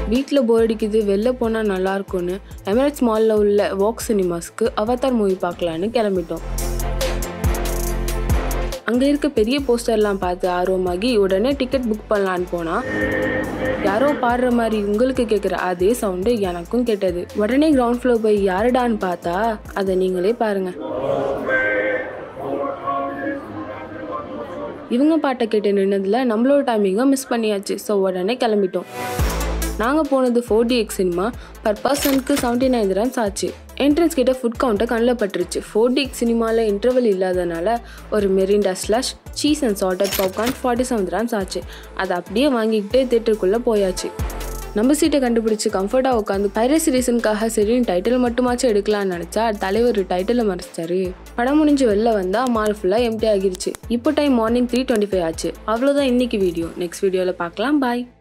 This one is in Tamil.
வீட்டில் போர் அடிக்குது வெளில போனால் நல்லா இருக்கும்னு எமிரேட்ஸ் மாலில் உள்ள வாக் சினிமாஸ்க்கு அவதார் மூவி பார்க்கலான்னு கிளம்பிட்டோம் அங்கே இருக்க பெரிய போஸ்டர்லாம் பார்த்து ஆர்வமாகி உடனே டிக்கெட் புக் பண்ணலான்னு போனால் யாரோ பாடுற மாதிரி உங்களுக்கு கேட்குற அதே சவுண்டு எனக்கும் கேட்டது உடனே கிரவுண்ட் ஃப்ளோர் போய் யாருடான்னு பார்த்தா அதை நீங்களே பாருங்க இவங்க பாட்டை கேட்டு நின்னதில் நம்மளோட டைமிங்கை மிஸ் பண்ணியாச்சு ஸோ உடனே கிளம்பிட்டோம் நாங்கள் போனது four D X cinema per பர்சனுக்கு செவன்ட்டி நைன் ரன்ஸ் ஆச்சு என்ட்ரன்ஸ் கிட்ட ஃபுட் கவுண்டர் கண்ணில் பட்டுருச்சு ஃபோர் டி எக்ஸ் சினிமாவில் இன்டர்வல் இல்லாதனால ஒரு Mirinda slash cheese and salted popcorn forty seven runs ஆச்சு அதை அப்படியே வாங்கிக்கிட்டே தேட்டருக்குள்ளே போயாச்சு நம்ம சீட்டை கண்டுபிடிச்சி கம்ஃபர்ட்டாக உட்காந்து பைரசி ரீசனுக்காக சரின்னு டைட்டில் மட்டுமாச்சும் எடுக்கலாம்னு நினச்சா தலைவர் டைட்டிலை மறைச்சிட்டாரு படம் முடிஞ்சு வெளில வந்தால் மால் ஃபுல்லாக எம்டி ஆகிருச்சு இப்போ time morning three twenty five ஆச்சு அவ்வளோதான் இன்னைக்கு வீடியோ நெக்ஸ்ட் வீடியோவில் பார்க்கலாம் பாய்